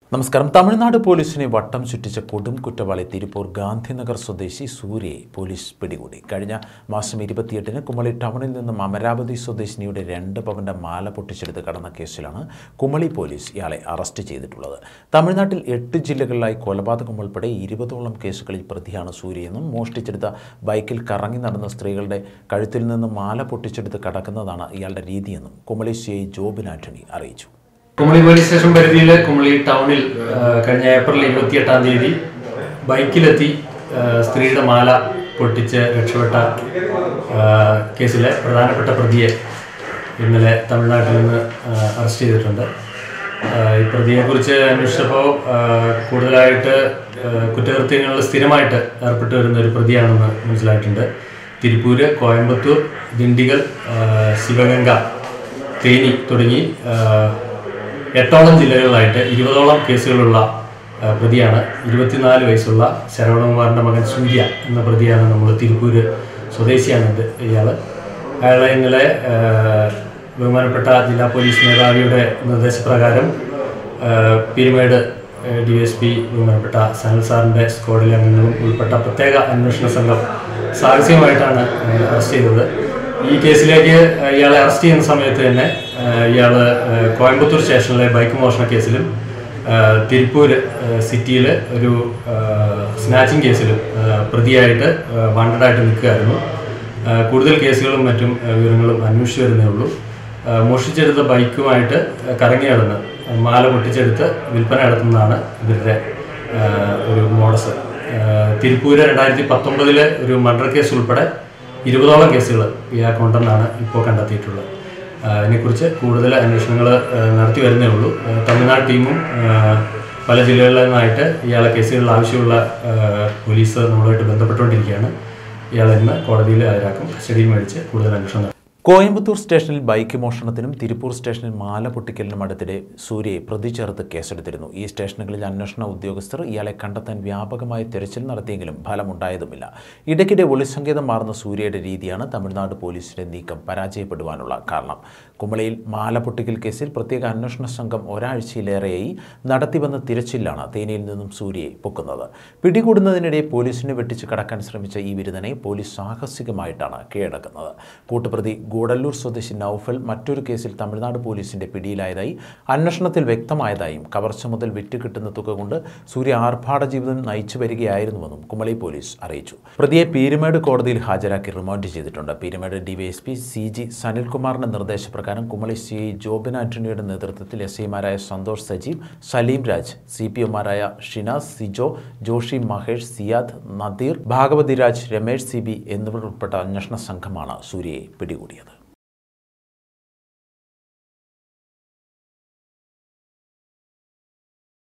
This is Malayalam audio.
നമസ്കാരം തമിഴ്നാട് പോലീസിനെ വട്ടം ചുറ്റിച്ച കൊടും കുറ്റവാളി തിരുപ്പൂർ ഗാന്ധിനഗർ സ്വദേശി സൂര്യയെ പോലീസ് പിടികൂടി കഴിഞ്ഞ മാസം ഇരുപത്തിയെട്ടിന് കുമളി ടൗണിൽ നിന്നും അമരാവതി സ്വദേശിനിയുടെ രണ്ട് പവന്റെ മാല പൊട്ടിച്ചെടുത്ത് കടന്ന കേസിലാണ് കുമളി പോലീസ് ഇയാളെ അറസ്റ്റ് ചെയ്തിട്ടുള്ളത് തമിഴ്നാട്ടിൽ എട്ട് ജില്ലകളിലായി കൊലപാതകം ഉൾപ്പെടെ ഇരുപതോളം കേസുകളിൽ പ്രതിയാണ് സൂര്യയെന്നും മോഷ്ടിച്ചെടുത്ത ബൈക്കിൽ കറങ്ങി നടന്ന സ്ത്രീകളുടെ കഴുത്തിൽ നിന്ന് മാല പൊട്ടിച്ചെടുത്ത് കടക്കുന്നതാണ് ഇയാളുടെ രീതിയെന്നും കുമളി സി ഐ ജോബിൻ ആന്റണി അറിയിച്ചു കുമളി പോലീസ് സ്റ്റേഷൻ പരിധിയിൽ കുമളി ടൗണിൽ ആ, കഴിഞ്ഞ ഏപ്രിൽ ഇരുപത്തിയെട്ടാം തീയതി ബൈക്കിലെത്തി ആ, സ്ത്രീയുടെ മാല പൊട്ടിച്ച് രക്ഷപ്പെട്ട ആ, കേസിലെ പ്രധാനപ്പെട്ട പ്രതിയെ ഇന്നലെ തമിഴ്നാട്ടിൽ നിന്ന് ആ, അറസ്റ്റ് ചെയ്തിട്ടുണ്ട് ആ, ഈ പ്രതിയെക്കുറിച്ച് അന്വേഷിച്ചപ്പോൾ ആ, കൂടുതലായിട്ട് ആ, കുറ്റകൃത്യങ്ങളിൽ സ്ഥിരമായിട്ട് ഏർപ്പെട്ടു വരുന്ന ഒരു പ്രതിയാണെന്ന് മനസ്സിലായിട്ടുണ്ട് തിരുപ്പൂര് കോയമ്പത്തൂർ ദിണ്ടിഗൽ ആ, ശിവഗംഗ തേനി തുടങ്ങി ആ, എട്ടോളം ജില്ലകളിലായിട്ട് ഇരുപതോളം കേസുകളുള്ള ആ, പ്രതിയാണ് ഇരുപത്തിനാല് വയസ്സുള്ള ശരവണകുമാറിൻ്റെ മകൻ സൂര്യ എന്ന പ്രതിയാണ് നമ്മൾ തിരുപ്പൂര് സ്വദേശിയാണ് ഇത് ഇയാൾ അയാളെ ഇന്നലെ ആ, ബഹുമാനപ്പെട്ട ജില്ലാ പോലീസ് മേധാവിയുടെ നിർദ്ദേശപ്രകാരം ആ, പീരുമേട് ഡി എസ് പി ബഹുമാനപ്പെട്ട സനൽ സാറിൻ്റെ സ്ക്വാഡിലെ അംഗങ്ങളും ഉൾപ്പെട്ട പ്രത്യേക അന്വേഷണ സംഘം സാഹസികമായിട്ടാണ് ആ, അറസ്റ്റ് ചെയ്തത് ഈ കേസിലേക്ക് ആ, ഇയാളെ അറസ്റ്റ് ചെയ്യുന്ന സമയത്ത് തന്നെ ഇയാൾ കോയമ്പത്തൂർ സ്റ്റേഷനിലെ ബൈക്ക് മോഷണ കേസിലും ആ, തിരുപ്പൂര് സിറ്റിയിൽ ഒരു സ്നാച്ചിങ് കേസിലും ആ, പ്രതിയായിട്ട് വാണ്ടഡായിട്ട് നിൽക്കുകയായിരുന്നു ആ, കൂടുതൽ കേസുകളും മറ്റും ആ, വിവരങ്ങളും അന്വേഷിച്ചു വരുന്നേ ഉള്ളൂ ആ, മോഷ്ടിച്ചെടുത്ത ബൈക്കുമായിട്ട് കറങ്ങി നടന്ന് മാല പൊട്ടിച്ചെടുത്ത് വിൽപ്പന നടത്തുന്നതാണ് ഇവരുടെ ആ, ഒരു മോഡസ് ആ, തിരുപ്പൂര് രണ്ടായിരത്തി പത്തൊമ്പതിലെ ഒരു മർഡർ കേസ് ഉൾപ്പെടെ ഇരുപതോളം കേസുകൾ ഇയാൾക്കുണ്ടെന്നാണ് ഇപ്പോൾ കണ്ടെത്തിയിട്ടുള്ളത് ആ, ഇതിനെക്കുറിച്ച് കൂടുതൽ അന്വേഷണങ്ങൾ നടത്തി വരുന്നേ ഉള്ളൂ ആ, തമിഴ്നാട് ടീമും ആ, പല ജില്ലകളിൽ നിന്നായിട്ട് ഇയാളെ കേസുകളിൽ ആവശ്യമുള്ള ആ, പോലീസ് നമ്മളുമായിട്ട് ബന്ധപ്പെട്ടുകൊണ്ടിരിക്കുകയാണ് ഇയാളെ ഇന്ന് കോടതിയിൽ ഹാജരാക്കും കസ്റ്റഡിയിൽ മേടിച്ച് കൂടുതൽ അന്വേഷണം നടത്തും. കോയമ്പത്തൂർ സ്റ്റേഷനിൽ ബൈക്ക് മോഷണത്തിനും തിരുപ്പൂർ സ്റ്റേഷനിൽ മാല പൊട്ടിക്കലിനും അടുത്തിടെ സൂര്യയെ പ്രതി ചേർത്ത് കേസെടുത്തിരുന്നു ഈ സ്റ്റേഷനുകളിൽ അന്വേഷണ ഉദ്യോഗസ്ഥർ ഇയാളെ കണ്ടെത്താൻ വ്യാപകമായ തെരച്ചിൽ നടത്തിയെങ്കിലും ഫലമുണ്ടായതുമില്ല ഇടയ്ക്കിടെ ഒളിസങ്കേതം മാറുന്ന സൂര്യയുടെ രീതിയാണ് തമിഴ്നാട് പോലീസിന്റെ നീക്കം പരാജയപ്പെടുവാനുള്ള കാരണം കുമളിയിൽ മാല പൊട്ടിക്കൽ കേസിൽ പ്രത്യേക അന്വേഷണ സംഘം ഒരാഴ്ചയിലേറെയായി നടത്തിവന്ന തിരച്ചിലാണ് തേനിയിൽ നിന്നും സൂര്യയെ പൊക്കുന്നത് പിടികൂടുന്നതിനിടെ പോലീസിനെ വെട്ടിച്ച് കടക്കാൻ ശ്രമിച്ച ഈ വിരുദ്ധനെ പോലീസ് സാഹസികമായിട്ടാണ് കീഴടക്കുന്നത് കൂട്ടുപ്രതി ഗൂഡല്ലൂർ സ്വദേശി നൌഫൽ മറ്റൊരു കേസിൽ തമിഴ്നാട് പോലീസിന്റെ പിടിയിലായതായി അന്വേഷണത്തിൽ വ്യക്തമായതായും കവർച്ച മുതൽ വിറ്റുകിട്ടുന്ന തുക കൊണ്ട് സൂര്യ ആർഭാട ജീവിതം നയിച്ചു വരികയായിരുന്നുവെന്നും കുമളി പോലീസ് അറിയിച്ചു പ്രതിയെ പീരുമേട് കോടതിയിൽ ഹാജരാക്കി റിമാൻഡ് ചെയ്തിട്ടുണ്ട് പീരുമേട് ഡിവൈഎസ്പി സി ജി സനിൽകുമാറിന്റെ നിർദ്ദേശപ്രകാരം കുമളി സി ഐ ജോബിൻ ആന്റണിയുടെ നേതൃത്വത്തിൽ എസ് ഐമാരായ സന്തോഷ് സജീവ് സലീം രാജ് സി പി ഒമാരായ ഷിനാസ് സിജോ ജോഷി മഹേഷ് സിയാദ് നദീർ ഭാഗവതി രാജ് രമേഷ് സി ബി എന്നിവർ ഉൾപ്പെട്ട അന്വേഷണ സംഘമാണ് സൂര്യയെ പിടികൂടിയത്